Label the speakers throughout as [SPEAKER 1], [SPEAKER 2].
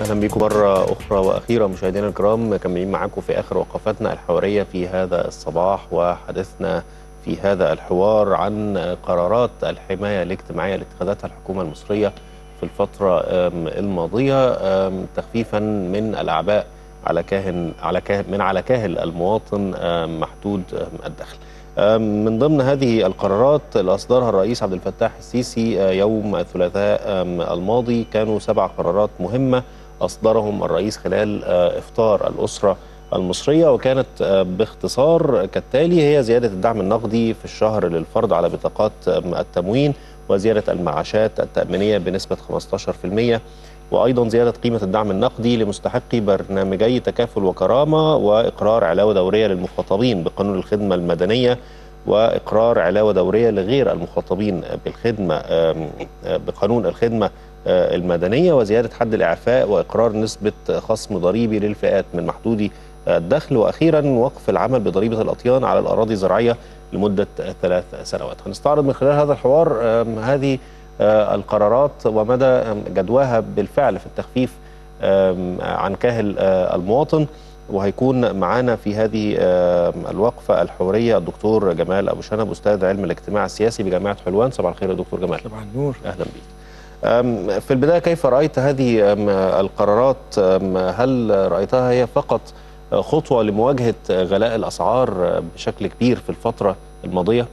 [SPEAKER 1] اهلا بكم مره اخرى واخيره مشاهدينا الكرام مكملين معاكم في اخر وقفاتنا الحواريه في هذا الصباح وحديثنا في هذا الحوار عن قرارات الحمايه الاجتماعيه اللي اتخذتها الحكومه المصريه في الفتره الماضيه تخفيفا من الاعباء على كاهن على كاهن من على كاهل المواطن محدود الدخل. من ضمن هذه القرارات اللي اصدرها الرئيس عبد الفتاح السيسي يوم الثلاثاء الماضي كانوا سبع قرارات مهمه اصدرهم الرئيس خلال افطار الاسره المصريه وكانت باختصار كالتالي هي زياده الدعم النقدي في الشهر للفرد على بطاقات التموين وزياده المعاشات التامينيه بنسبه 15% وايضا زياده قيمه الدعم النقدي لمستحقي برنامجي تكافل وكرامه واقرار علاوه دوريه للمخاطبين بقانون الخدمه المدنيه واقرار علاوه دوريه لغير المخاطبين بالخدمه بقانون الخدمه المدنيه وزياده حد الاعفاء واقرار نسبه خصم ضريبي للفئات من محدودي الدخل واخيرا وقف العمل بضريبه الاطيان على الاراضي الزراعيه لمده ثلاث سنوات. هنستعرض من خلال هذا الحوار هذه القرارات ومدى جدواها بالفعل في التخفيف عن كاهل المواطن وهيكون معانا في هذه الوقفة الحوارية الدكتور جمال أبو شنب أستاذ علم الاجتماع السياسي بجامعة حلوان صباح الخير يا دكتور جمال
[SPEAKER 2] صباح النور
[SPEAKER 1] أهلا بك في البداية كيف رأيت هذه القرارات هل رأيتها هي فقط خطوة لمواجهة غلاء الأسعار بشكل كبير في الفترة الماضية؟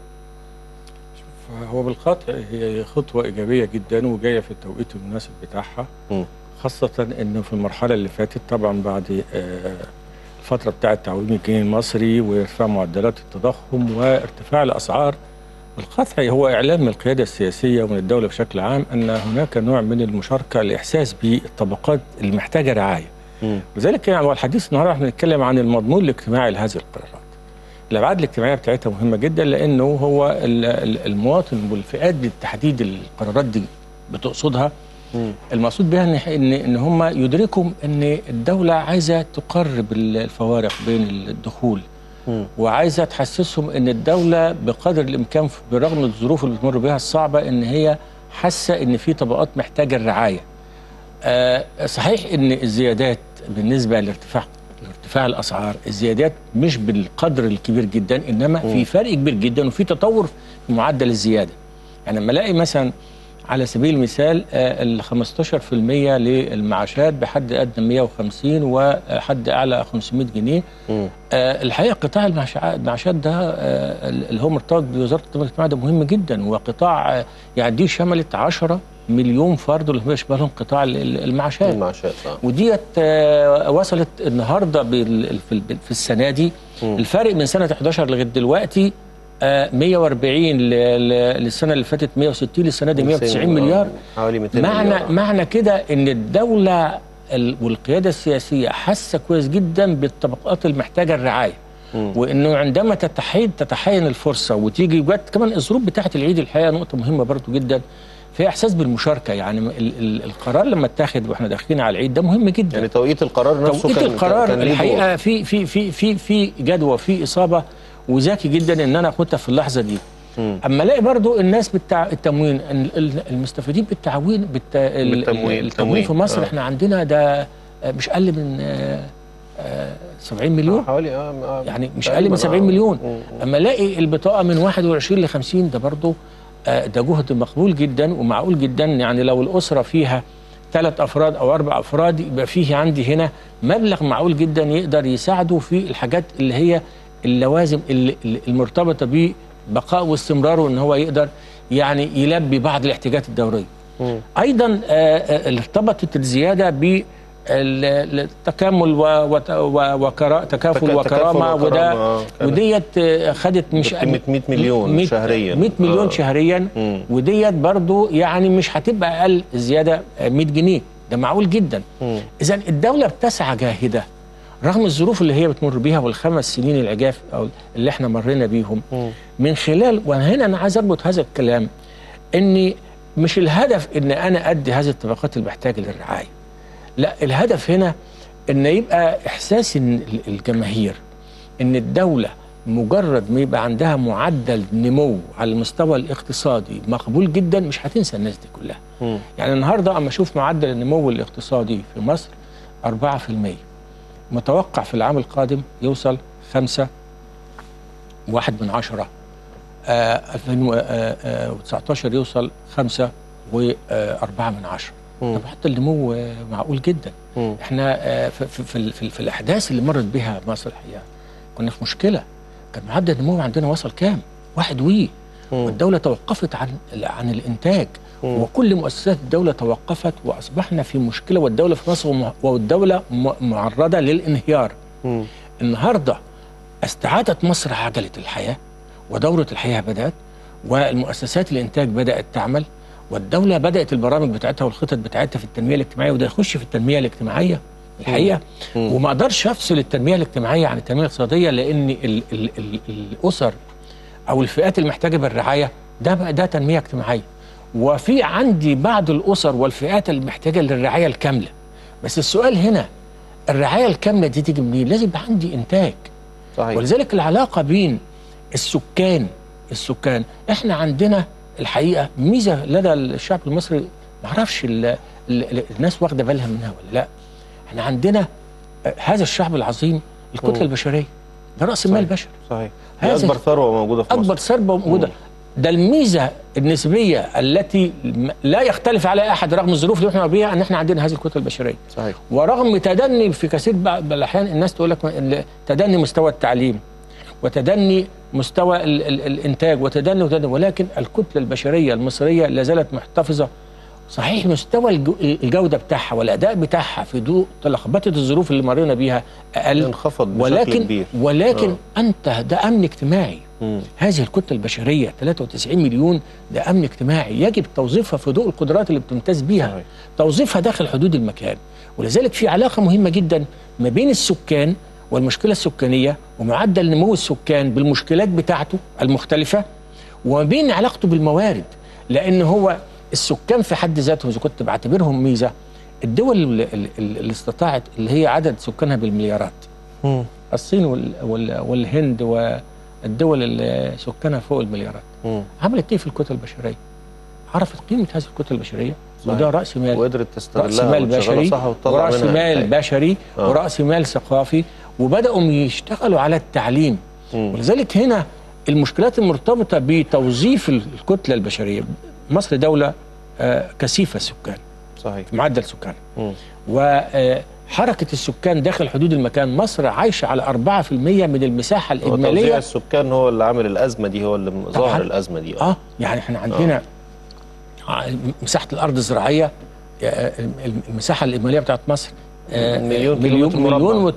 [SPEAKER 2] هو بالقطع هي خطوة إيجابية جدا وجاية في التوقيت المناسب بتاعها م. خاصة إنه في المرحلة اللي فاتت طبعا بعد الفترة بتاعة تعويم الجنيه المصري وارتفاع معدلات التضخم وارتفاع الأسعار بالقطع هو إعلان من القيادة السياسية ومن الدولة بشكل عام أن هناك نوع من المشاركة الإحساس بالطبقات اللي محتاجة رعاية لذلك يعني هو الحديث النهارده احنا بنتكلم عن المضمون الاجتماعي لهذه القرارات. الابعاد الاجتماعيه بتاعتها مهمه جدا لانه هو المواطن والفئات بالتحديد القرارات دي بتقصدها م. المقصود بها ان ان ان هم يدركوا ان الدوله عايزه تقرب الفوارق بين الدخول م. وعايزه تحسسهم ان الدوله بقدر الامكان برغم الظروف اللي بتمر بها الصعبه ان هي حاسه ان في طبقات محتاجه الرعايه. آه صحيح ان الزيادات بالنسبه لارتفاع ارتفاع الاسعار الزيادات مش بالقدر الكبير جدا انما م. في فرق كبير جدا وفي تطور في معدل الزياده يعني لما الاقي مثلا على سبيل المثال ال 15% للمعاشات بحد ادنى 150 وحد اعلى 500 جنيه آه الحقيقه قطاع المعاشات ده آه اللي هو مرتبط بوزاره التنميه الاجتماعيه ده مهم جدا وقطاع آه يعني دي شملت 10 مليون فرد اللي بيشبه لهم قطاع المعاشات
[SPEAKER 1] المعاشات صح
[SPEAKER 2] وديت وصلت النهارده في السنه دي م. الفرق من سنه 11 لغايه دلوقتي 140 للسنه اللي فاتت 160 للسنه دي 190 مليار
[SPEAKER 1] حوالي 200
[SPEAKER 2] معنى
[SPEAKER 1] مليار
[SPEAKER 2] معنى كده ان الدوله والقياده السياسيه حاسه كويس جدا بالطبقات المحتاجه الرعايه م. وانه عندما تتحين تتحين الفرصه وتيجي جت كمان الظروف بتاعه العيد الحقيقه نقطه مهمه برضو جدا في احساس بالمشاركه يعني ال ال القرار لما اتاخد واحنا داخلين على العيد ده مهم جدا
[SPEAKER 1] يعني توقيت القرار نفسه
[SPEAKER 2] توقيت
[SPEAKER 1] كان
[SPEAKER 2] القرار
[SPEAKER 1] كان
[SPEAKER 2] الحقيقه في في في في في جدوى في اصابه وذكي جدا ان انا اخدها في اللحظه دي م. اما الاقي برضو الناس بتاع التموين المستفيدين بالتعوين بالت...
[SPEAKER 1] بالتموين
[SPEAKER 2] التموين في مصر آه. احنا عندنا ده مش اقل من آه 70 مليون
[SPEAKER 1] حوالي آه
[SPEAKER 2] يعني مش اقل من 70 مليون اما الاقي البطاقه من 21 ل 50 ده برضو ده جهد مقبول جدا ومعقول جدا يعني لو الاسره فيها ثلاث افراد او اربع افراد يبقى فيه عندي هنا مبلغ معقول جدا يقدر يساعده في الحاجات اللي هي اللوازم اللي المرتبطه ببقاء واستمراره ان هو يقدر يعني يلبي بعض الاحتياجات الدوريه. م. ايضا ارتبطت الزياده ب التكامل وكرا تكافل وكرامه وده وديت خدت مش
[SPEAKER 1] 100 مليون
[SPEAKER 2] 100
[SPEAKER 1] شهريا
[SPEAKER 2] 100 مليون آه. شهريا وديت برضو يعني مش هتبقى اقل زياده 100 جنيه ده معقول جدا اذا الدوله بتسعى جاهده رغم الظروف اللي هي بتمر بيها والخمس سنين العجاف او اللي احنا مرينا بيهم م. من خلال وهنا انا عايز اربط هذا الكلام ان مش الهدف ان انا ادي هذه الطبقات المحتاجه للرعايه لا الهدف هنا ان يبقى احساس الجماهير ان الدوله مجرد ما يبقى عندها معدل نمو على المستوى الاقتصادي مقبول جدا مش هتنسى الناس دي كلها م. يعني النهارده اما اشوف معدل النمو الاقتصادي في مصر 4% متوقع في العام القادم يوصل 5 واحد من عشرة آه 2019 يوصل 5 وأربعة من عشرة طب حتى النمو آه، معقول جدا
[SPEAKER 1] مم.
[SPEAKER 2] احنا آه، في, في, في, في, في الاحداث اللي مرت بها مصر الحقيقه كنا في مشكله كان معدل النمو عندنا وصل كام؟ واحد وي
[SPEAKER 1] مم.
[SPEAKER 2] والدوله توقفت عن عن الانتاج
[SPEAKER 1] مم.
[SPEAKER 2] وكل مؤسسات الدوله توقفت واصبحنا في مشكله والدوله في مصر وم- والدوله م- معرضه للانهيار
[SPEAKER 1] مم.
[SPEAKER 2] النهارده استعادت مصر عجله الحياه ودوره الحياه بدات والمؤسسات الانتاج بدات تعمل والدوله بدات البرامج بتاعتها والخطط بتاعتها في التنميه الاجتماعيه وده يخش في التنميه الاجتماعيه الحقيقه
[SPEAKER 1] مم.
[SPEAKER 2] وما اقدرش افصل التنميه الاجتماعيه عن التنميه الاقتصاديه لان ال ال ال الاسر او الفئات المحتاجه بالرعايه ده بقى ده تنميه اجتماعيه وفي عندي بعض الاسر والفئات المحتاجه للرعايه الكامله بس السؤال هنا الرعايه الكامله دي تيجي منين لازم يبقى عندي انتاج
[SPEAKER 1] صحيح
[SPEAKER 2] ولذلك العلاقه بين السكان السكان احنا عندنا الحقيقه ميزه لدى الشعب المصري ما اعرفش ال- ال- الناس واخده بالها منها ولا لا احنا عندنا آه، هذا الشعب العظيم الكتله
[SPEAKER 1] مم.
[SPEAKER 2] البشريه ده راس المال
[SPEAKER 1] صحيح.
[SPEAKER 2] البشري
[SPEAKER 1] صحيح دي
[SPEAKER 2] هذا
[SPEAKER 1] اكبر ثروه موجوده في
[SPEAKER 2] اكبر
[SPEAKER 1] مصر
[SPEAKER 2] ثروه موجوده
[SPEAKER 1] مم.
[SPEAKER 2] ده الميزه النسبيه التي م- لا يختلف عليها احد رغم الظروف اللي احنا بيها ان احنا عندنا هذه الكتله البشريه
[SPEAKER 1] صحيح
[SPEAKER 2] ورغم تدني في كثير بعض الاحيان الناس تقول لك ال- تدني مستوى التعليم وتدني مستوى ال ال الانتاج وتدني وتدني ولكن الكتله البشريه المصريه لا زالت محتفظه صحيح مستوى الجو- الجوده بتاعها والاداء بتاعها في ضوء لخبطه الظروف اللي مرينا بيها اقل
[SPEAKER 1] انخفض بشكل
[SPEAKER 2] ولكن
[SPEAKER 1] كبير
[SPEAKER 2] ولكن
[SPEAKER 1] آه.
[SPEAKER 2] انت ده امن اجتماعي
[SPEAKER 1] مم.
[SPEAKER 2] هذه الكتله البشريه 93 مليون ده امن اجتماعي يجب توظيفها في ضوء القدرات اللي بتمتاز بيها
[SPEAKER 1] صحيح.
[SPEAKER 2] توظيفها داخل حدود المكان ولذلك في علاقه مهمه جدا ما بين السكان والمشكله السكانيه ومعدل نمو السكان بالمشكلات بتاعته المختلفه وما بين علاقته بالموارد لان هو السكان في حد ذاتهم اذا كنت بعتبرهم ميزه الدول اللي, اللي- اللي استطاعت اللي هي عدد سكانها بالمليارات
[SPEAKER 1] مم.
[SPEAKER 2] الصين وال وال والهند والدول اللي سكانها فوق المليارات
[SPEAKER 1] مم.
[SPEAKER 2] عملت ايه في الكتل البشريه؟ عرفت قيمه هذه الكتل البشريه
[SPEAKER 1] صحيح.
[SPEAKER 2] وده راس مال
[SPEAKER 1] وقدرت
[SPEAKER 2] راس
[SPEAKER 1] تستغلها
[SPEAKER 2] مال
[SPEAKER 1] وتشغلها
[SPEAKER 2] بشري
[SPEAKER 1] صح وتطلع
[SPEAKER 2] وراس
[SPEAKER 1] منها
[SPEAKER 2] مال
[SPEAKER 1] إنتاج.
[SPEAKER 2] بشري
[SPEAKER 1] آه.
[SPEAKER 2] وراس مال ثقافي وبداوا يشتغلوا على التعليم
[SPEAKER 1] مم.
[SPEAKER 2] ولذلك هنا المشكلات المرتبطه بتوظيف الكتله البشريه مصر دوله آه، كثيفه السكان
[SPEAKER 1] صحيح
[SPEAKER 2] في معدل سكان
[SPEAKER 1] مم.
[SPEAKER 2] وحركه السكان داخل حدود المكان مصر عايشه على 4% من المساحه
[SPEAKER 1] هو توزيع
[SPEAKER 2] الاجماليه
[SPEAKER 1] السكان هو اللي عامل الازمه دي هو اللي
[SPEAKER 2] طبعاً.
[SPEAKER 1] ظاهر الازمه دي
[SPEAKER 2] اه يعني احنا عندنا آه. مساحه الارض الزراعيه آه، المساحه الاجماليه بتاعت مصر آه،
[SPEAKER 1] مليون
[SPEAKER 2] مليون
[SPEAKER 1] كيلومتر مربع.
[SPEAKER 2] مليون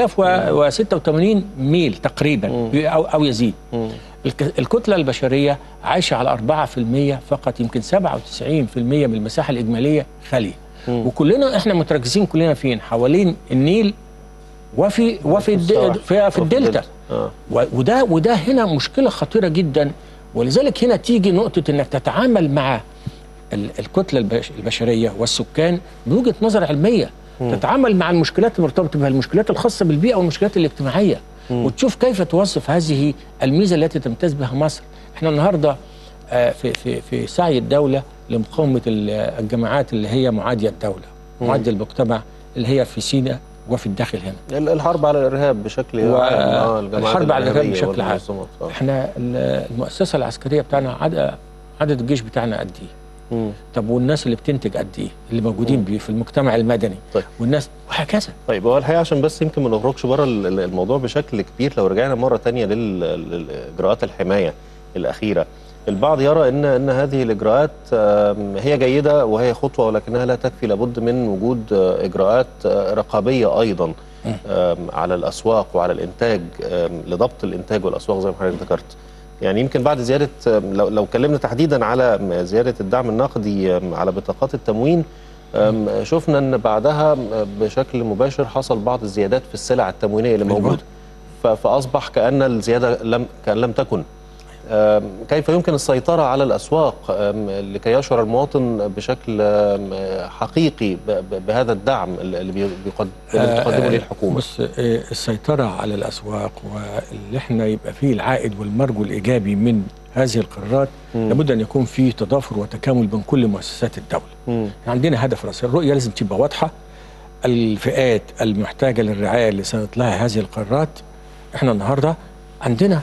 [SPEAKER 2] و3086 ميل تقريبا
[SPEAKER 1] مم.
[SPEAKER 2] او او يزيد
[SPEAKER 1] مم.
[SPEAKER 2] الك- الكتله البشريه عايشه على 4% فقط يمكن 97% من المساحه الاجماليه خاليه
[SPEAKER 1] مم.
[SPEAKER 2] وكلنا احنا متركزين كلنا فين حوالين النيل وفي وفي الد-
[SPEAKER 1] الصحراء.
[SPEAKER 2] في, في
[SPEAKER 1] وفي
[SPEAKER 2] الدلتا
[SPEAKER 1] اه
[SPEAKER 2] و- وده وده هنا مشكله خطيره جدا ولذلك هنا تيجي نقطه انك تتعامل مع ال- الكتله البش- البشريه والسكان بوجهه نظر علميه تتعامل مع المشكلات المرتبطه بها المشكلات الخاصه بالبيئه والمشكلات الاجتماعيه وتشوف كيف توظف هذه الميزه التي تمتاز بها مصر احنا النهارده آه، في في في سعي الدوله لمقاومه ال- الجماعات اللي هي معاديه الدوله معاديه المجتمع اللي هي في سيناء وفي الداخل هنا
[SPEAKER 1] ال- الحرب على الارهاب بشكل
[SPEAKER 2] و-
[SPEAKER 1] عام اه الجماعات
[SPEAKER 2] الحرب على الإرهاب
[SPEAKER 1] الإرهابية
[SPEAKER 2] بشكل عام.
[SPEAKER 1] والمنظمات، آه.
[SPEAKER 2] احنا ال- المؤسسه العسكريه بتاعنا عدد عدد الجيش بتاعنا قد ايه؟
[SPEAKER 1] مم.
[SPEAKER 2] طب والناس اللي بتنتج قد ايه؟ اللي موجودين بيه في المجتمع المدني
[SPEAKER 1] طيب.
[SPEAKER 2] والناس وهكذا
[SPEAKER 1] طيب هو الحقيقه عشان بس يمكن ما نخرجش بره ال- ال- الموضوع بشكل كبير لو رجعنا مره تانية لل- للاجراءات الحمايه الاخيره البعض يرى ان ان هذه الاجراءات آم، هي جيده وهي خطوه ولكنها لا تكفي لابد من وجود آه، اجراءات آه، رقابيه ايضا آم، على الاسواق وعلى الانتاج آم، لضبط الانتاج والاسواق زي ما حضرتك ذكرت يعني يمكن بعد زياده آم، لو لو اتكلمنا تحديدا على زياده الدعم النقدي آم، على بطاقات التموين أم، شفنا ان بعدها بشكل مباشر حصل بعض الزيادات في السلع التموينيه اللي
[SPEAKER 2] أيوة.
[SPEAKER 1] موجوده ف- فاصبح كان الزياده لم كان لم تكن أم، كيف يمكن السيطره على الاسواق أم، لكي يشعر المواطن بشكل أم، حقيقي ب- ب- بهذا الدعم اللي بي- بيقد- اللي بتقدمه ليه الحكومه
[SPEAKER 2] بص آه، السيطره على الاسواق واللي احنا يبقى فيه العائد والمرجو الايجابي من هذه القرارات
[SPEAKER 1] مم.
[SPEAKER 2] لابد ان يكون فيه تضافر وتكامل بين كل مؤسسات الدوله
[SPEAKER 1] مم.
[SPEAKER 2] عندنا هدف رئيسي الرؤيه لازم تبقى واضحه الفئات المحتاجه للرعايه اللي صارت لها هذه القرارات احنا النهارده عندنا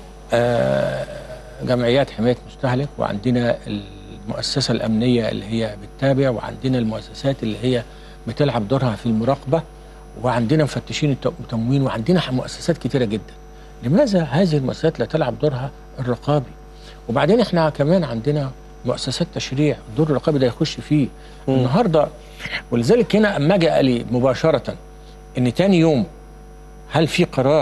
[SPEAKER 2] آه، جمعيات حمايه مستهلك وعندنا المؤسسه الامنيه اللي هي بتتابع وعندنا المؤسسات اللي هي بتلعب دورها في المراقبه وعندنا مفتشين الت- التموين وعندنا ح- مؤسسات كتيره جدا لماذا هذه المؤسسات لا تلعب دورها الرقابي وبعدين احنا كمان عندنا مؤسسات تشريع الدور الرقابي ده يخش فيه النهارده ولذلك هنا اما اجي قال لي مباشره ان تاني يوم هل في قرار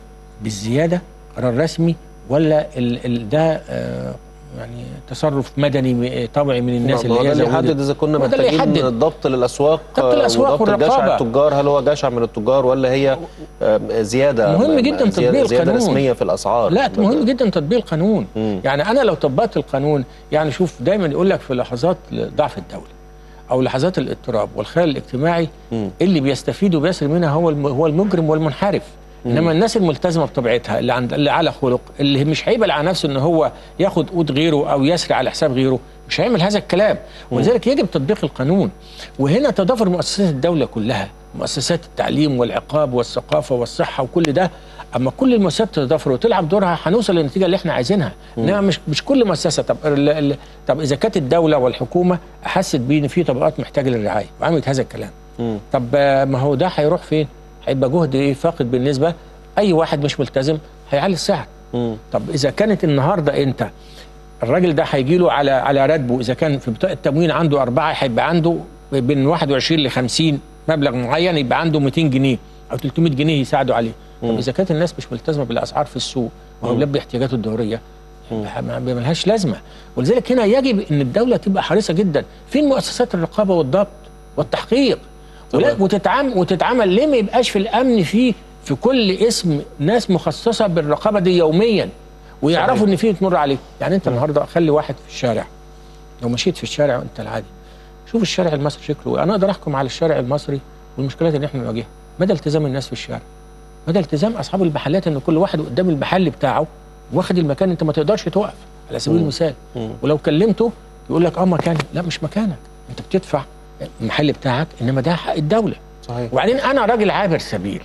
[SPEAKER 2] بالزياده قرار رسمي ولا ال ال ده آه يعني تصرف مدني م- طبعي من الناس
[SPEAKER 1] ما هو
[SPEAKER 2] اللي
[SPEAKER 1] ده
[SPEAKER 2] هي
[SPEAKER 1] اللي
[SPEAKER 2] زودت.
[SPEAKER 1] يحدد اذا كنا
[SPEAKER 2] هو ده اللي
[SPEAKER 1] محتاجين
[SPEAKER 2] يحدد.
[SPEAKER 1] الضبط للاسواق
[SPEAKER 2] ضبط
[SPEAKER 1] آه،
[SPEAKER 2] الأسواق
[SPEAKER 1] وضبط الجشع
[SPEAKER 2] والرقابة.
[SPEAKER 1] التجار هل هو جشع من التجار ولا هي آه، زياده
[SPEAKER 2] مهم جدا
[SPEAKER 1] زيادة-
[SPEAKER 2] تطبيق
[SPEAKER 1] زياده
[SPEAKER 2] القانون.
[SPEAKER 1] رسميه في الاسعار
[SPEAKER 2] لا مهم جدا تطبيق القانون
[SPEAKER 1] مم.
[SPEAKER 2] يعني انا لو طبقت القانون يعني شوف دايما يقول لك في لحظات ضعف الدوله او لحظات الاضطراب والخلل الاجتماعي
[SPEAKER 1] مم.
[SPEAKER 2] اللي بيستفيد وبيسر منها هو الم- هو المجرم والمنحرف انما الناس الملتزمه بطبيعتها اللي عند اللي على خلق اللي مش هيقبل على نفسه ان هو ياخد قوت غيره او يسري على حساب غيره مش هيعمل هذا الكلام ولذلك يجب تطبيق القانون وهنا تضافر مؤسسات الدوله كلها مؤسسات التعليم والعقاب والثقافه والصحه وكل ده اما كل المؤسسات تتضافر وتلعب دورها هنوصل للنتيجه اللي احنا عايزينها انما مش مش كل مؤسسه طب ال- ال- طب اذا كانت الدوله والحكومه احست بيه ان في طبقات محتاجه للرعايه وعملت هذا الكلام
[SPEAKER 1] مم.
[SPEAKER 2] طب آه، ما هو ده هيروح فين؟ هيبقى جهد ايه فاقد بالنسبه اي واحد مش ملتزم هيعلي السعر
[SPEAKER 1] مم.
[SPEAKER 2] طب اذا كانت النهارده انت الراجل ده هيجي له على على راتبه اذا كان في بطاقه التموين عنده اربعه هيبقى عنده بين 21 ل 50 مبلغ معين يبقى عنده 200 جنيه او 300 جنيه يساعدوا عليه طب اذا كانت الناس مش ملتزمه بالاسعار في السوق وهو بيلبي احتياجاته الدوريه يبقى ما ما ملهاش لازمه ولذلك هنا يجب ان الدوله تبقى حريصه جدا فين مؤسسات الرقابه والضبط والتحقيق ولا
[SPEAKER 1] تمام.
[SPEAKER 2] وتتعامل وتتعامل ليه ما يبقاش في الامن في في كل اسم ناس مخصصه بالرقابه دي يوميا ويعرفوا
[SPEAKER 1] صحيح.
[SPEAKER 2] ان في تمر عليه يعني انت النهارده خلي واحد في الشارع لو مشيت في الشارع وانت العادي شوف الشارع المصري شكله ايه انا اقدر احكم على الشارع المصري والمشكلات اللي احنا بنواجهها مدى التزام الناس في الشارع مدى التزام اصحاب المحلات ان كل واحد قدام المحل بتاعه واخد المكان انت ما تقدرش توقف على سبيل
[SPEAKER 1] مم.
[SPEAKER 2] المثال
[SPEAKER 1] مم.
[SPEAKER 2] ولو كلمته يقول لك اه مكاني لا مش مكانك انت بتدفع المحل بتاعك انما ده حق الدوله
[SPEAKER 1] صحيح
[SPEAKER 2] وبعدين انا راجل عابر سبيل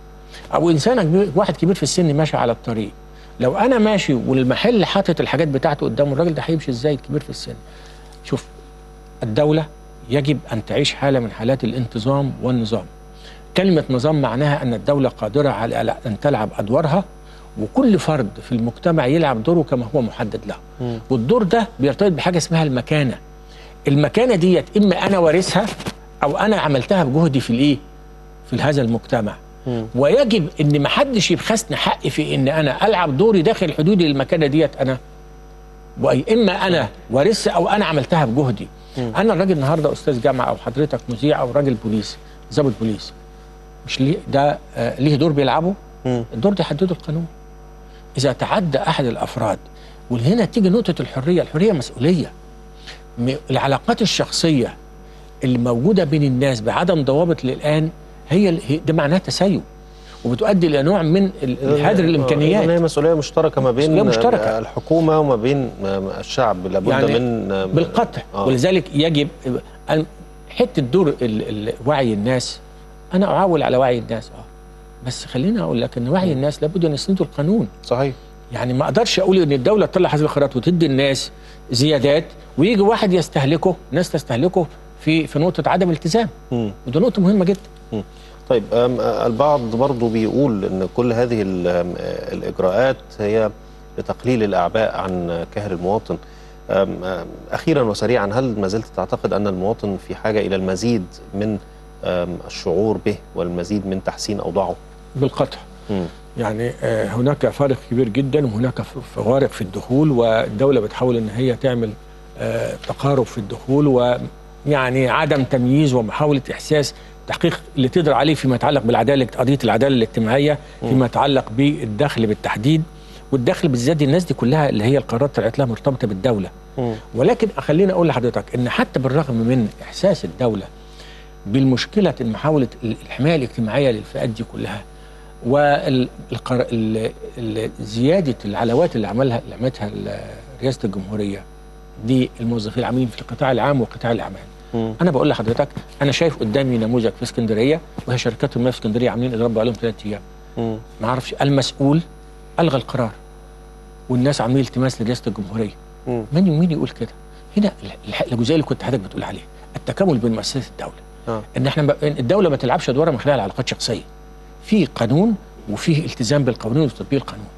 [SPEAKER 2] او انسان كبير واحد كبير في السن ماشي على الطريق لو انا ماشي والمحل حاطط الحاجات بتاعته قدامه الراجل ده هيمشي ازاي الكبير في السن شوف الدوله يجب ان تعيش حاله من حالات الانتظام والنظام كلمه نظام معناها ان الدوله قادره على على ان تلعب ادوارها وكل فرد في المجتمع يلعب دوره كما هو محدد له
[SPEAKER 1] مم.
[SPEAKER 2] والدور ده بيرتبط بحاجه اسمها المكانه المكانه ديت اما انا وارثها او انا عملتها بجهدي في الايه في هذا المجتمع
[SPEAKER 1] مم.
[SPEAKER 2] ويجب ان ما حدش يبخسني حقي في ان انا العب دوري داخل حدود المكانه ديت انا واي اما انا وارثها او انا عملتها بجهدي
[SPEAKER 1] مم.
[SPEAKER 2] انا الراجل النهارده استاذ جامعه او حضرتك مذيع او راجل بوليس ضابط بوليس مش ليه ده آه ليه دور بيلعبه
[SPEAKER 1] مم.
[SPEAKER 2] الدور ده يحدده القانون اذا تعدى احد الافراد وهنا تيجي نقطه الحريه الحريه مسؤوليه م- العلاقات الشخصيه اللي موجوده بين الناس بعدم ضوابط للان هي ال- هي- ده معناه تسيب وبتؤدي الى نوع من ال- هدر
[SPEAKER 1] إذن
[SPEAKER 2] الامكانيات
[SPEAKER 1] هي مسؤوليه مشتركه ما بين
[SPEAKER 2] مسؤولية مشتركة.
[SPEAKER 1] الحكومه وما بين الشعب لابد
[SPEAKER 2] يعني
[SPEAKER 1] من
[SPEAKER 2] بالقطع
[SPEAKER 1] آه.
[SPEAKER 2] ولذلك يجب أن- حته دور ال- ال- وعي الناس انا اعول على وعي الناس اه بس خليني اقول لك ان وعي الناس لابد ان يسندوا القانون
[SPEAKER 1] صحيح
[SPEAKER 2] يعني ما اقدرش اقول ان الدوله تطلع هذه القرارات وتدي الناس زيادات ويجي واحد يستهلكه ناس تستهلكه في في نقطه عدم التزام
[SPEAKER 1] مم.
[SPEAKER 2] وده نقطه مهمه جدا
[SPEAKER 1] طيب أم، البعض برضو بيقول ان كل هذه ال- أم، الاجراءات هي لتقليل الاعباء عن كاهل المواطن أم، أم، اخيرا وسريعا هل ما زلت تعتقد ان المواطن في حاجه الى المزيد من أم، الشعور به والمزيد من تحسين اوضاعه؟
[SPEAKER 2] بالقطع
[SPEAKER 1] مم.
[SPEAKER 2] يعني آه، هناك فارق كبير جدا وهناك ف- فوارق في الدخول والدوله بتحاول ان هي تعمل آه، تقارب في الدخول ويعني عدم تمييز ومحاوله احساس تحقيق اللي تقدر عليه فيما يتعلق بالعداله قضيه العداله الاجتماعيه فيما يتعلق بالدخل بالتحديد والدخل بالذات دي الناس دي كلها اللي هي القرارات طلعت لها مرتبطه بالدوله
[SPEAKER 1] مم.
[SPEAKER 2] ولكن خليني اقول لحضرتك ان حتى بالرغم من احساس الدوله بالمشكله محاوله الحمايه الاجتماعيه للفئات دي كلها وزياده العلاوات اللي عملها اللي عملتها ال- رئاسه الجمهوريه للموظفين العاملين في القطاع العام وقطاع الاعمال
[SPEAKER 1] مم.
[SPEAKER 2] انا بقول لحضرتك انا شايف قدامي نموذج في اسكندريه وهي شركات المياه في اسكندريه عاملين اضراب بقالهم ثلاث ايام
[SPEAKER 1] مم.
[SPEAKER 2] ما اعرفش المسؤول الغى القرار والناس عاملين التماس لرئاسه الجمهوريه
[SPEAKER 1] مم.
[SPEAKER 2] مين مين يقول كده هنا الح- الجزئيه اللي كنت حضرتك بتقول عليها التكامل بين مؤسسات الدوله
[SPEAKER 1] آه.
[SPEAKER 2] ان احنا ب- إن الدوله ما تلعبش ادوارها من خلال علاقات شخصيه في قانون وفيه التزام بالقانون وتطبيق القانون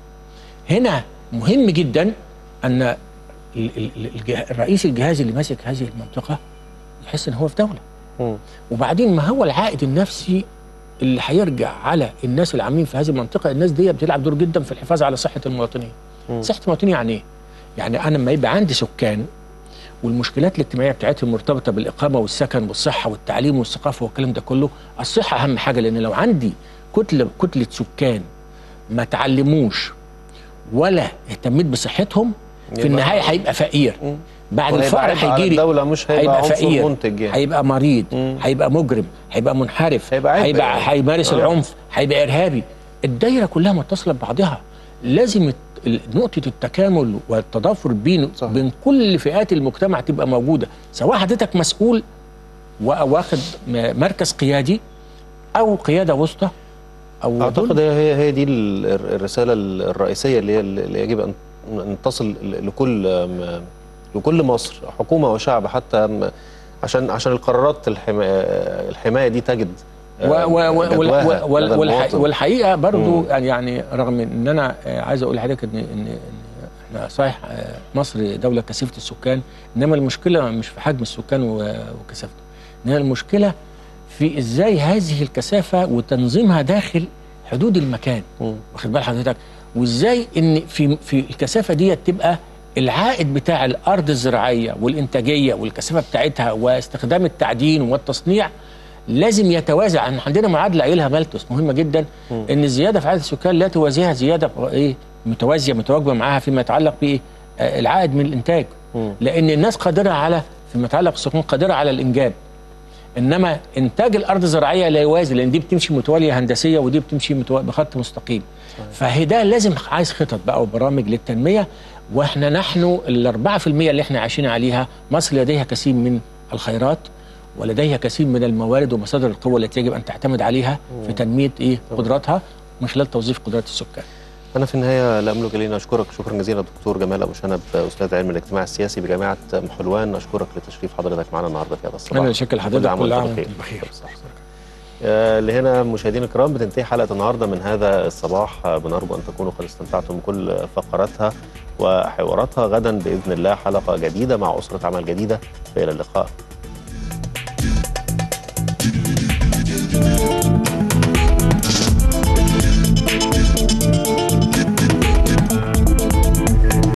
[SPEAKER 2] هنا مهم جدا ان ال- ال- ال- الجه- الرئيس الجهاز اللي ماسك هذه المنطقه يحس ان هو في دوله
[SPEAKER 1] مم.
[SPEAKER 2] وبعدين ما هو العائد النفسي اللي هيرجع على الناس اللي عاملين في هذه المنطقه الناس دي بتلعب دور جدا في الحفاظ على صحه المواطنين
[SPEAKER 1] مم.
[SPEAKER 2] صحه المواطنين يعني ايه يعني انا لما يبقى عندي سكان والمشكلات الاجتماعيه بتاعتهم مرتبطه بالاقامه والسكن والصحه والتعليم والثقافه والكلام ده كله الصحه اهم حاجه لان لو عندي كتله كتله سكان ما تعلموش ولا اهتميت بصحتهم في
[SPEAKER 1] يبقى-
[SPEAKER 2] النهايه هيبقى فقير
[SPEAKER 1] مم.
[SPEAKER 2] بعد
[SPEAKER 1] وهيبقى
[SPEAKER 2] الفقر
[SPEAKER 1] عبء على
[SPEAKER 2] هيجي لي
[SPEAKER 1] الدوله مش هيبقى,
[SPEAKER 2] هيبقى
[SPEAKER 1] عنصر
[SPEAKER 2] فقير
[SPEAKER 1] منتج يعني
[SPEAKER 2] هيبقى مريض
[SPEAKER 1] مم.
[SPEAKER 2] هيبقى مجرم هيبقى منحرف
[SPEAKER 1] هيبقى عبء
[SPEAKER 2] هيبقى
[SPEAKER 1] يعني.
[SPEAKER 2] هيمارس
[SPEAKER 1] آه.
[SPEAKER 2] العنف هيبقى ارهابي الدايره كلها متصله ببعضها لازم الت- ال- نقطه التكامل والتضافر بين
[SPEAKER 1] صح.
[SPEAKER 2] بين كل فئات المجتمع تبقى موجوده سواء حضرتك مسؤول وا- واخد م- مركز قيادي او قياده وسطى او
[SPEAKER 1] اعتقد هي هي هي دي ال- الر- الرساله ال- الرئيسيه اللي هي اللي يجب ان ان تصل ل- لكل م- لكل مصر حكومه وشعب حتى م- عشان عشان القرارات الحمايه الحمايه دي تجد
[SPEAKER 2] و و و وال-
[SPEAKER 1] جدواها
[SPEAKER 2] وال-
[SPEAKER 1] لدى
[SPEAKER 2] والح
[SPEAKER 1] المواطن.
[SPEAKER 2] والحقيقه برضو
[SPEAKER 1] مم.
[SPEAKER 2] يعني يعني رغم ان انا آه، عايز اقول لحضرتك ان ان إن احنا صحيح آه، مصر دوله كثيفه السكان انما المشكله مش في حجم السكان و- وكثافته انما المشكله في ازاي هذه الكثافه وتنظيمها داخل حدود المكان
[SPEAKER 1] مم.
[SPEAKER 2] واخد بال حضرتك وازاي ان في في الكثافه دي تبقى العائد بتاع الارض الزراعيه والانتاجيه والكثافه بتاعتها واستخدام التعدين والتصنيع لازم يتوازى عن عندنا معادله قايلها مالتوس مهمه جدا
[SPEAKER 1] مم.
[SPEAKER 2] ان الزياده في عدد السكان لا توازيها زياده ايه متوازيه متواجبه معاها فيما يتعلق بايه آه، العائد من الانتاج
[SPEAKER 1] مم.
[SPEAKER 2] لان الناس قادره على فيما يتعلق بالسكان قادره على الانجاب انما انتاج الارض الزراعيه لا يوازي لان دي بتمشي متواليه هندسيه ودي بتمشي متوا- بخط مستقيم فده لازم عايز خطط بقى وبرامج للتنميه واحنا نحن ال 4% اللي احنا عايشين عليها مصر لديها كثير من الخيرات ولديها كثير من الموارد ومصادر القوه التي يجب ان تعتمد عليها في تنميه ايه قدراتها من خلال توظيف قدرات السكان
[SPEAKER 1] انا في النهايه لا املك الا ان اشكرك شكرا جزيلا دكتور جمال ابو شنب استاذ علم الاجتماع السياسي بجامعه ام حلوان اشكرك لتشريف حضرتك معنا النهارده في هذا الصباح
[SPEAKER 2] انا شكل
[SPEAKER 1] كل
[SPEAKER 2] حضرتك
[SPEAKER 1] عام
[SPEAKER 2] كل عام
[SPEAKER 1] وانتم
[SPEAKER 2] وانتم
[SPEAKER 1] بخير.
[SPEAKER 2] بخير
[SPEAKER 1] آه، لهنا مشاهدينا الكرام بتنتهي حلقه النهارده من هذا الصباح آه، بنرجو ان تكونوا قد استمتعتم بكل فقراتها وحواراتها غدا باذن الله حلقه جديده مع اسره عمل جديده فالى اللقاء